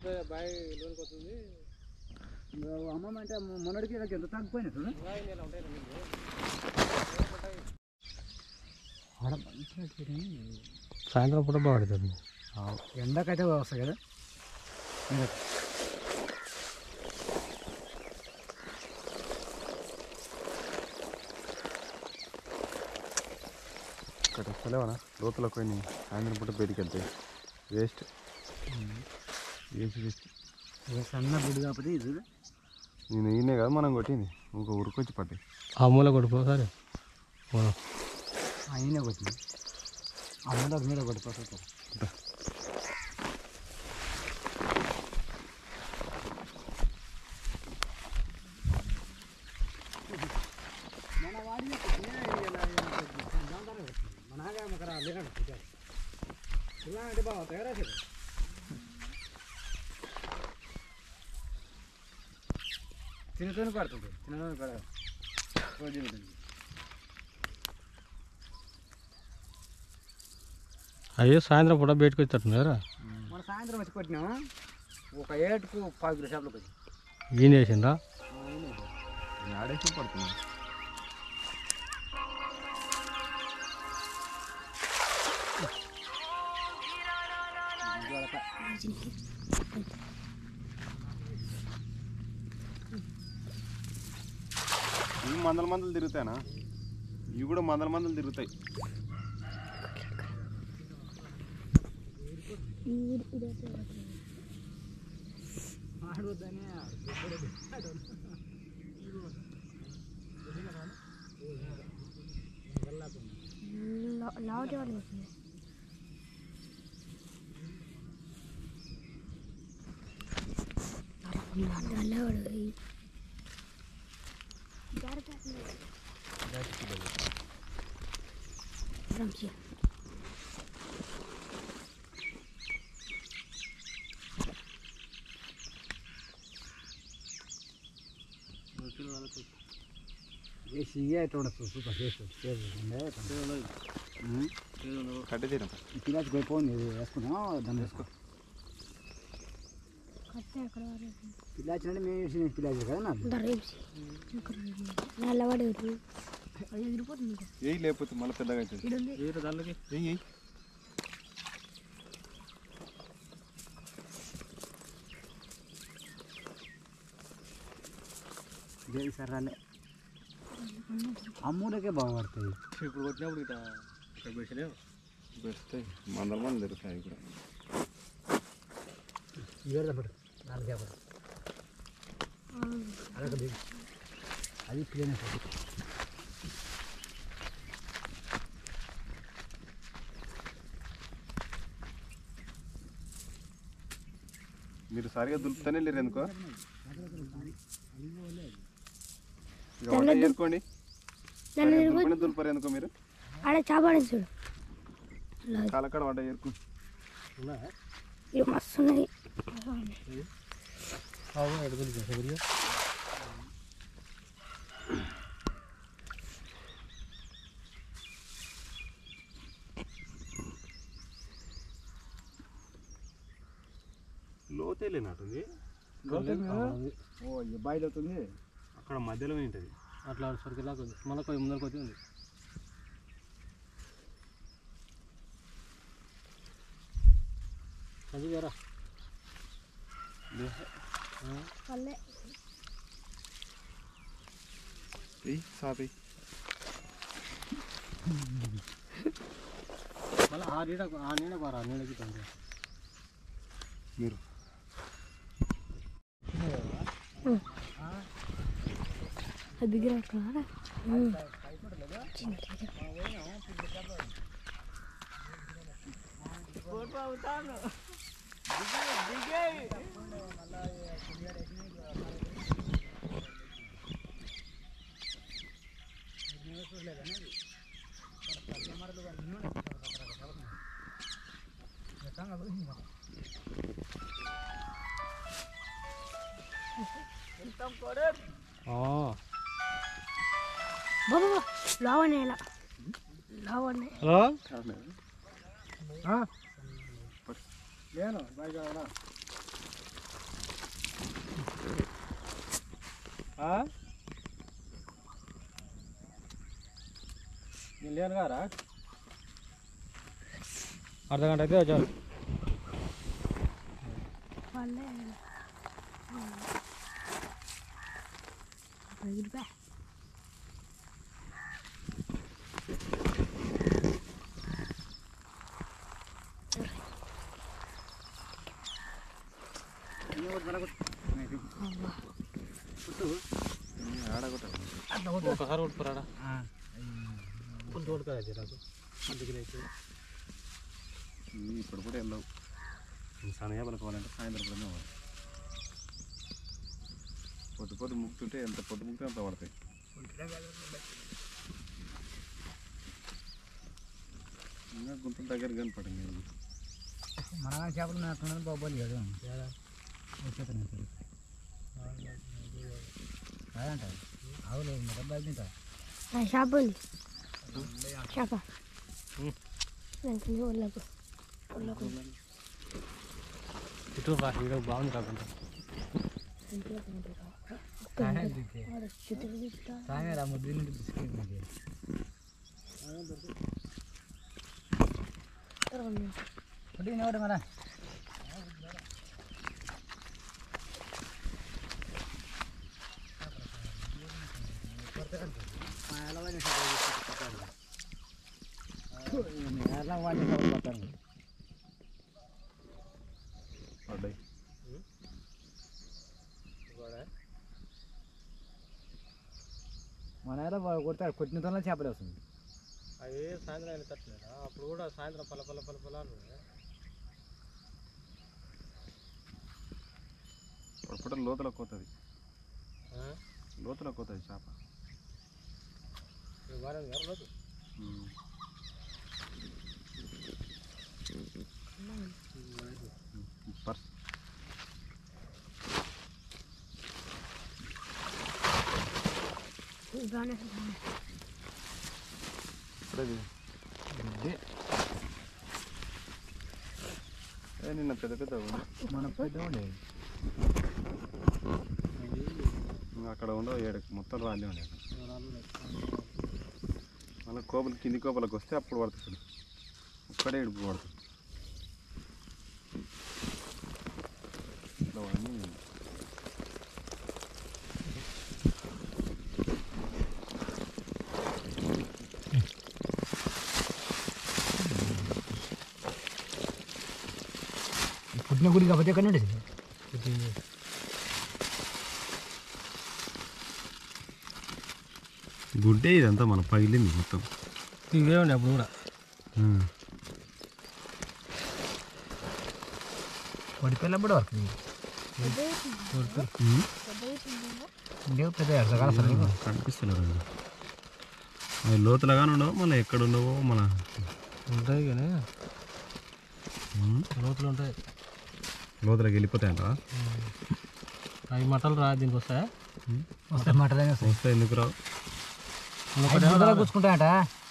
Bye లోనికి వస్తుంది అమ్మమ్మ అంటే మొన్నటికి నాకు ఎంత తగ్గిపోయినా చూడు బాయ్ నెల ఉంటాయి నీళ్ళు ఆడ మంచిగా తిరిగి సాయంత్రం పూట బాగుంటుంది ఎండకైతే వస్తాయి కదా ఎండ ఇక్కడ వస్తలేవనా లోతులకు పోయి సాయంత్రం పూట బయటికి వెళ్తాయి వేస్ట్ వేస్ట్ వేస్ట్ ఇక సన్న గుడి కాకపోతే ఇది చూడు. నేను ఈయనే కదా మనం కొట్టింది ఇంకో ఉరికొచ్చి పట్టాయి ఆ మూల కొడుకో సరే ఆయనే కొట్టింది అమ్మలో మీద కొట్టిపోతుంది మన వాడి మన మకర లేకండి ఇలా అంటే బాగా తయారైతే తినతోని పడుతుంది తినతోని పడదు రోజు ఉంటుంది అయ్యో సాయంత్రం పూట బయటకు వచ్చేటట్టుంది కదా మన సాయంత్రం వచ్చి కొట్టినాము ఒక ఏటుకు పావు కిలో చేపలకు వచ్చి ఈయన వేసిండ్రా ఆడేసి పడుతుంది ఇవి మందల మందలు తిరుగుతాయనా ఇవి కూడా మందల మందలు తిరుగుతాయి ఆడవద్దనే లావుటి వాళ్ళు వస్తుంది చేసి ఎట్లా సూపర్ చేసి కట్టే తీరం పిల్లాచి పోయిపోయింది ఇది వేసుకున్నాం దాన్ని వేసుకో కట్టే అక్కడ పిల్లాచి అంటే మేము వేసిన పిల్లాచి కదా నాకు రేపు నల్లవాడు అది ఎగిరిపోతుంది ఇంకా. ఏయి లేకపోతే మళ్ళీ పెద్దగా అవుతుంది ఈడుంది. దానికి ఏయ్ ఏయ్ జై సర్రాలే అమ్మూలకే బాగుపడతాయి ఇప్పుడు కొట్టినప్పుడు ఇట్లా ఇట్లా పెట్టలేవు వస్తాయి మందల మంది తిరుగుతాయి అవి కూడా ఇవేదా పడు నాలుగు చేపలు అదొక దిగు అది క్లీన్ అయిపోతుంది మీరు సరిగా దులుపుతానే లేరు ఎందుకో ఇక వంట చేసుకోండి దాన్ని సరిగా దులుపనే దులుపరు ఎందుకో మీరు ఆడ చేప చూడు కాలక్కడ వంట చేరుకు ఇవి మస్తు ఉన్నది లోతే లేనట్టుంది ఓ ఈ బాయిల్ అవుతుంది అక్కడ మధ్యలో ఉంటుంది అట్లా సరికిలాగా ఉంది మళ్ళీ కొంచెం ముందరకు వచ్చి ఉంది అది వేరా పల్లె సాపి మళ్ళీ ఆ నీడ ఆ నీడ బారా ఆ నీడకి పండు మీరు అది బిగ్గర అక్కడ బాబా లావనే ఇలా లావనే హలో నేను బాగా నేను లేను కారా అర్ధ గంట అయితే వచ్చారు పల్లె ఎగిరిపా ఒకసారి కొట్టుకురాడా కొంచెం కొట్టుకోరా నాకు అందుకే అయితే ఇప్పుడు కూడా వెళ్ళవు సన్నగా పలుకోవాలంటే సాయంత్రం కూడా పోవాలి పొద్దు పొద్దు ముక్తుంటే ఎంత పొద్దు ముక్తే అంత పడతాయి ఇంకా గుంతల దగ్గర కనపడింది మన చేపలు మేస్తున్నది బాబోలు కాదు వచ్చేతను అదంట ఆవులు డబ్బాలు తింటా చేప ఉంది చేప దానికి ఒళ్ళకు ఒళ్ళకు ఇటు రా వీడియో బాగుంది కాకుండా చుట్టూ తిప్పుతా సాయంత్రం ముద్దు నుండి బిస్కెట్ నాకు ఒకటి ఒకటి మన ఎలా వాడిని పడతాను పడ్డాయి మన ఎలా కొడతాడు కొట్టిన తోనే చేపలు వస్తుంది అవి సాయంత్రం అయిన తట్టలేదా అప్పుడు కూడా సాయంత్రం పల్ల పల్ల పల్ల పల్ల అని ఇప్పుడు లోతులకు పోతుంది లోతులకు పోతుంది చేప వారం గారు రోజు ఉమ్. పర్స్ బాగానే ఇప్పుడే ఏ నిన్న పెద్ద పెద్ద మన పెద్ద ఉండే అక్కడ ఉండవు ఏడు మొత్తం రాలే ఉండే మళ్ళీ కోపలు కింది కోపలకు వస్తే అప్పుడు పడుతుంది ఒక్కడే ఇడుపు పడుతుంది ఇట్లా అన్నీ పుట్టిన గుడి కాకపోతే ఎక్కడ ఉండేది గుడ్డే ఇదంతా మన పగిలింది మొత్తం ఇవే ఉండే అప్పుడు కూడా వాడి పిల్లప్పుడు వరకు ఇంకే పెద్ద ఎడసకాల సరిగ్గా కనిపిస్తలేదు అవి లోతులుగానే ఉండవు మళ్ళీ ఎక్కడ ఉండవో మన ఉంటాయి కానీ లోతులు ఉంటాయి లోతులకు వెళ్ళిపోతాయంట అవి మటలు రా దీనికి వస్తాయా వస్తే మాటలే వస్తే ఎందుకు రావు ఒకటి కూర్చుకుంటాయట